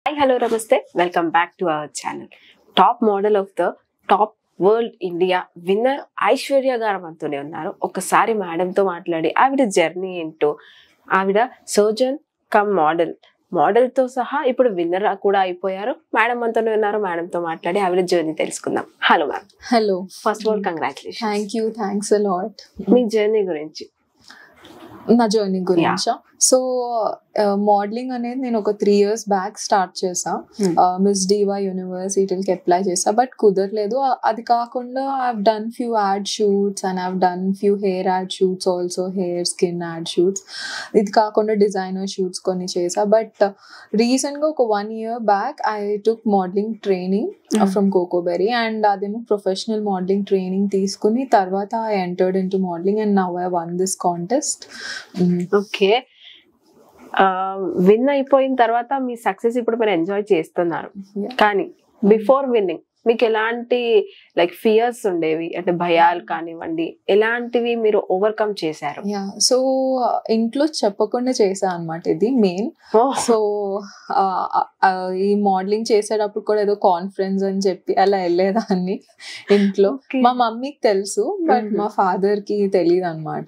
Hi hello నమస్తే welcome back to our channel top model of the top world India winner Aishwarya garu మనతోనే ఉన్నారు ఒకసారి మేడంతో మాట్లాడి ఆవిడ జర్నీ ఏంటో ఆవిడ సర్జన్ కమ్ మోడల్ మోడల్ తో సహా ఇప్పుడు విన్నర్ కూడా అయిపోయారు మేడం మనతోనే ఉన్నారు మేడంతో మాట్లాడి ఆవిడ జర్నీ తెలుసుకుందాం hello ma'am hello first of all congratulation thank you thanks a lot మీ జర్నీ గురించి నా జర్నీ గురించా సో మోడలింగ్ అనేది నేను ఒక త్రీ ఇయర్స్ బ్యాక్ స్టార్ట్ చేసా Hmm. మిస్ డివా యూనివర్సిటీకి అప్లై చేసా బట్ కుదరలేదు ఆ- అది కాకుండా I done few ad shoots and I done few hair ad shoots also hair skin ad shoots ఇది కాకుండా డిజైనర్ షూట్స్ కొన్ని చేసా బట్ రీసెంట్గా ఒక one year back I took modelling training Hmm. From Cocoberry and అదేమో professional modelling training తీసుకుని తర్వాత I entered in to modelling and now I won this contest okay win అయిపోయిన తర్వాత మీ సక్సెస్ ఇప్పుడు మీరు ఎంజాయ్ చేస్తున్నారు Yeah. కానీ బిఫోర్ విన్నింగ్ మీకు ఎలాంటి లైక్ ఫియర్స్ ఉండేవి అంటే భయాలు కానివ్వండి ఎలాంటివి మీరు ఓవర్కమ్ చేశారు యా సో ఇంట్లో చెప్పకుండా చేసా అనమాట ఇది మెయిన్ సో ఈ మోడలింగ్ చేసేటప్పుడు కూడా ఏదో కాన్ఫరెన్స్ అని చెప్పి అలా వెళ్ళేదాన్ని ఇంట్లో మా మమ్మీకి తెలుసు బట్ Mhm. మా ఫాదర్ కి తెలియదు అనమాట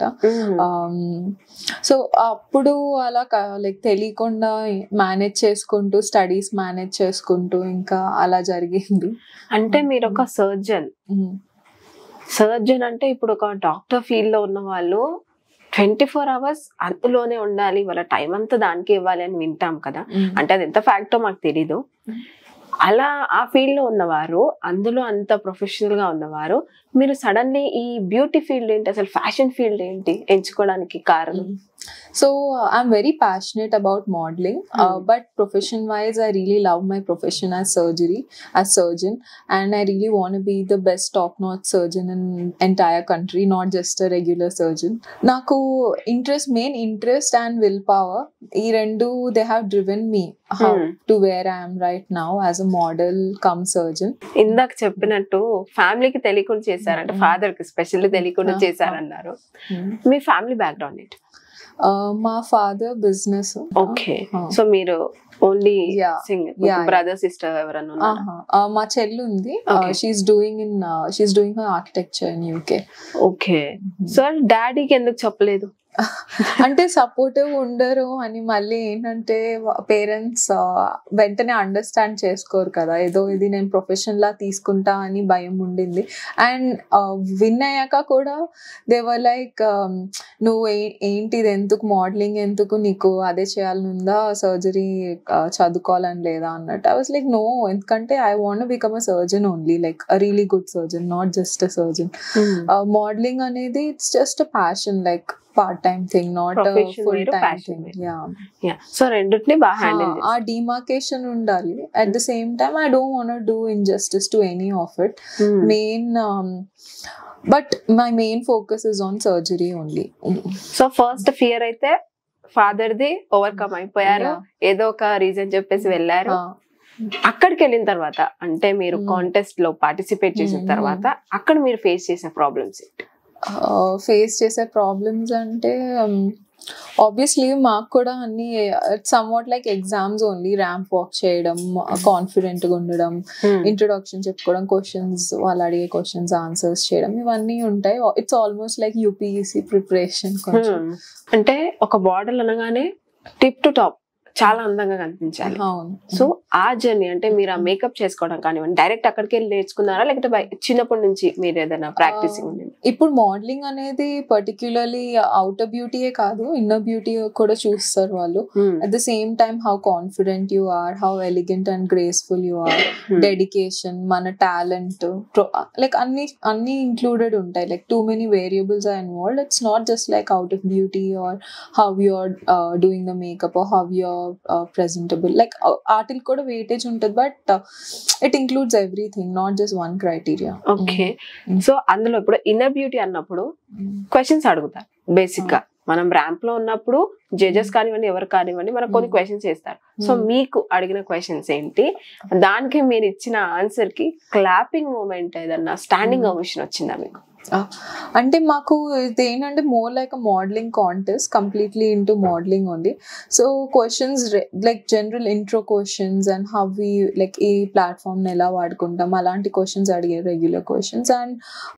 సో అప్పుడు అలా లైక్ తెలియకుండా మేనేజ్ చేసుకుంటూ స్టడీస్ మేనేజ్ చేసుకుంటూ ఇంకా అలా జరిగింది అంటే మీరు ఒక సర్జన్ Mhm. సర్జన్ అంటే ఇప్పుడు ఒక డాక్టర్ ఫీల్డ్ లో ఉన్న వాళ్ళు ట్వంటీ ఫోర్ అవర్స్ అందులోనే ఉండాలి వాళ్ళ టైం అంతా దానికి ఇవ్వాలి అని వింటాం కదా Mhm. అంటే అది ఎంత ఫ్యాక్టో మాకు తెలీదు అలా ఆ ఫీల్డ్ లో ఉన్నవారు అందులో అంత ప్రొఫెషనల్ గా ఉన్నవారు మీరు సడన్లీ ఈ బ్యూటీ ఫీల్డ్ ఏంటి అసలు ఫ్యాషన్ ఫీల్డ్ ఏంటి ఎంచుకోవడానికి కారణం So uh, I'm very passionate about modeling, uh, Hmm. but profession wise, I really love my profession as surgery, as surgeon, and I really want to be the best top notch surgeon in entire country, not just a regular surgeon. Naku interest, main interest and willpower, ఈ రెండు they have driven me how Hmm. to where I am right now as a model come surgeon. ఇందాక చెప్పినట్టు ఫ్యామిలీకి తెలియకుండా చేశారంటే Hmm. Father కి specially తెలియకుండా Ah, చేశారన్నారు Hmm. మీ ఫ్యామిలీ బ్యాక్గ్రౌండ్ ఏంటి Uh, మా ఫాదర్ బిజినెస్ ఓకే సో మీరు ఓన్లీ Yeah. సింగ్ Yeah, yeah. బ్రదర్ సిస్టర్ ఎవరన్నా ఉన్నారా ఆహా. ఆ, మా చెల్లి ఉంది Okay. She's doing in she's doing her architecture in UK okay so డాడీకి ఎందుకు చెప్పలేదు అంటే సపోర్టివ్ ఉండరు అని మళ్ళీ ఏంటంటే పేరెంట్స్ వెంటనే అండర్స్టాండ్ చేసుకోరు కదా ఏదో ఇది నేను ప్రొఫెషన్ లా తీసుకుంటా అని భయం ఉండింది అండ్ విన్ అయ్యాక కూడా దేవర్ లైక్ నువ్వు ఏ- ఏంటి ఇది ఎందుకు మోడలింగ్ ఎందుకు నీకు అదే చేయాలని ఉందా సర్జరీ చదువుకోవాలని లేదా అన్నట్టు ఐ వాస్ లైక్ నో ఎందుకంటే I want become a surgeon only like a really good surgeon not just a surgeon modelling అనేది it's just a passion like part time thing not Profession full వేరు, time passion thing వేరు. Yeah yeah so రెండింటిని బాగా handle ఆ demarcation ఉండాలి at the same time I don't want do injustice to any of it main but my main focus is on surgery only so first fear అయితే father the overcome అయిపోయారు Yeah. ఏదో ఒక reason చెప్పేసి వెళ్ళారు అక్కడికి వెళ్ళిన తర్వాత అంటే మీరు Hmm. కాంటెస్ట్ లో పార్టిసిపేట్ చేసిన Hmm. తర్వాత అక్కడ మీరు ఫేస్ చేసిన ప్రాబ్లమ్స్ ఫేస్ చేసే ప్రాబ్లమ్స్ అంటే ఆబ్వియస్లీ మాకు కూడా అన్ని somewhat like exams only ramp walk చేయడం కాన్ఫిడెంట్ గా ఉండడం ఇంట్రొడక్షన్ చెప్పుకోవడం క్వశ్చన్స్ వాళ్ళు అడిగే క్వశ్చన్స్ ఆన్సర్స్ చేయడం ఇవన్నీ ఉంటాయి it's almost like UPSC preparation కొంచెం అంటే ఒక బార్డర్ అనగానే టిప్ టు టాప్ చాలా అందంగా కనిపించాలి అవును సో ఆ జర్నీ అంటే మీరు ఆ మేకప్ చేసుకోవడం కానివ్వండి డైరెక్ట్ అక్కడికి వెళ్ళి నేర్చుకున్నారా లేకపోతే బయ- చిన్నప్పటి నుంచి మీరు ఏదైనా ప్రాక్టీసింగ్ ఉంది ఇప్పుడు మోడలింగ్ అనేది పర్టిక్యులర్లీ అవుటర్ బ్యూటీయే కాదు ఇన్నర్ బ్యూటీ కూడా చూస్తారు వాళ్ళు at the same time how confident you are how elegant and graceful you are dedication మన టాలెంట్ లైక్ అన్ని అన్ని ఇంక్లూడెడ్ ఉంటాయి like too many variables are involved it's not just like out of beauty or how you are doing the makeup or how you are presentable like వాటికి కూడా weightage ఉంటుంది but it includes everything not just one criteria okay so అందులో ఇప్పుడు inner beauty అన్నప్పుడు questions అడుగుతారు basic గా మనం ramp లో ఉన్నప్పుడు జడ్జెస్ కానివ్వండి ఎవరు కానివ్వండి మనకు కొన్ని Hmm. క్వశ్చన్స్ చేస్తారు సో మీకు అడిగిన క్వశ్చన్స్ ఏంటి దానికి మీరు ఇచ్చిన ఆన్సర్ కి క్లాపింగ్ మూమెంట్ ఏదన్నా స్టాండింగ్ Hmm. ఓవేషన్ వచ్చిందా మీకు అంటే మాకు ఇది ఏంటంటే more like modelling contest completely into modelling ఉంది so questions like general intro questions and how we like ఈ ప్లాట్ఫామ్ని ఎలా వాడుకుంటాం అలాంటి క్వశ్చన్స్ అడిగారు రెగ్యులర్ క్వశ్చన్స్ అండ్